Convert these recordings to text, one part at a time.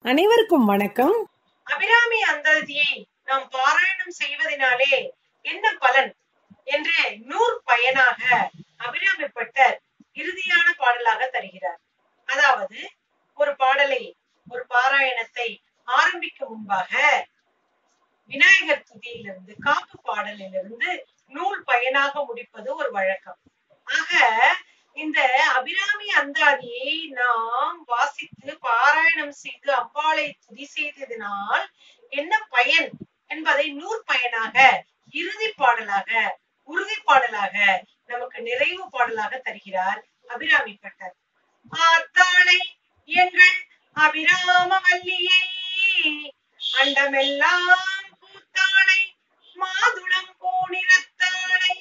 அனைவருக்கும் வணக்கம் அபிராமி அந்தாதியை நாம் பாராயணம் செய்வதனாலே என்ன பலன் என்று நூற் பயனாக அபிராமிப்பட்டர் இறுதியான பாடலாக தருகிறார் அதாவது ஒரு பாடலை ஒரு பாராயணத்தை ஆரம்பிக்கும் முன்பாக விநாயகர் துதியிலிருந்து காப்பு பாடலிலிருந்து நூல் பயனாக முடிப்பது ஒரு வழக்கம் ஆக இந்த அபிராமி அந்தாதியை நாம் வாசித்து பாராயணம் செய்து அம்பாளை துதி செய்ததினால் என்ன பயன் என்பதை நூற் பயனாக இறுதி பாடலாக உறுதி பாடலாக நமக்கு நிறைவு பாடலாக தருகிறார் அபிராமி பட்டர் ஆத்தாளை எங்கள் அபிராம வல்லியை அண்டமெல்லாம் பூத்தாளை மாதுளம் போனிறத்தாளை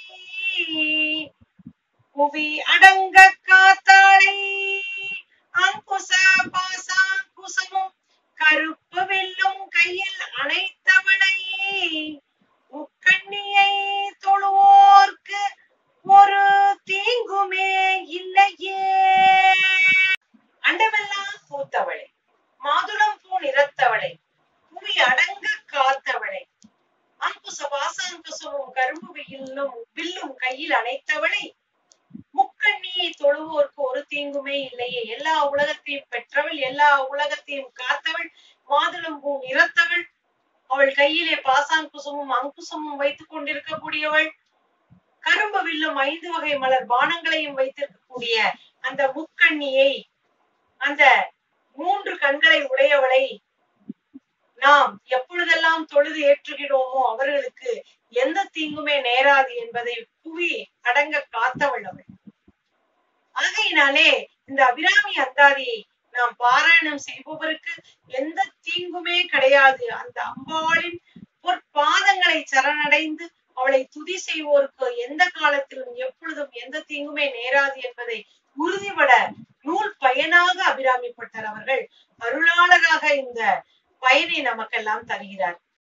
புவி அடங்க காத்தாளை அங்குச பாசாங்குசமும் கருப்பு வெல்லும் கையில் அணைத்தவளை முக்கண்ணியை தொழுவோர்க்கு ஒரு தீங்குமே இல்லையே அண்டமெல்லாம் பூத்தவளை மாதுளம் பூ நிறத்தவளை புவி அடங்க காத்தவளை அங்குச பாசாங்குசமும் கரும்பு வில்லும் வில்லும் கையில் அணைத்தவளை முக்கண்ணியை தொழுவோர்க்கு ஒரு தீங்குமே இல்லையே எல்லா உலகத்தையும் பெற்றவள் எல்லா உலகத்தையும் காத்தவள் மாதுளம்பூ நிறத்தவள் அவள் கையிலே பாசாங்குசமும் அங்குசமும் வைத்துக் கொண்டிருக்கக்கூடியவள் கரும்பு வில்லும் ஐந்து வகை மலர் பானங்களையும் வைத்திருக்கக்கூடிய அந்த முக்கண்ணியை அந்த மூன்று கண்களை உடையவளை நாம் எப்பொழுதெல்லாம் தொழுது ஏற்றுகிறோமோ அவர்களுக்கு எந்த தீங்குமே நேராது என்பதை புவி அடங்க காத்தவள் அவள் ஆகையினாலே இந்த அபிராமி அந்தாதியை நாம் பாராயணம் செய்பவருக்கு எந்த தீங்குமே கிடையாது அந்த அம்பாளின் பொற்பாதங்களை சரணடைந்து அவளை துதி செய்வோருக்கு எந்த காலத்திலும் எப்பொழுதும் எந்த தீங்குமே நேராது என்பதை உறுதிபட நூல் பயனாக அபிராமிப்பட்டர் அவர்கள் அருளாளராக இந்த பயனை நமக்கெல்லாம் தருகிறார்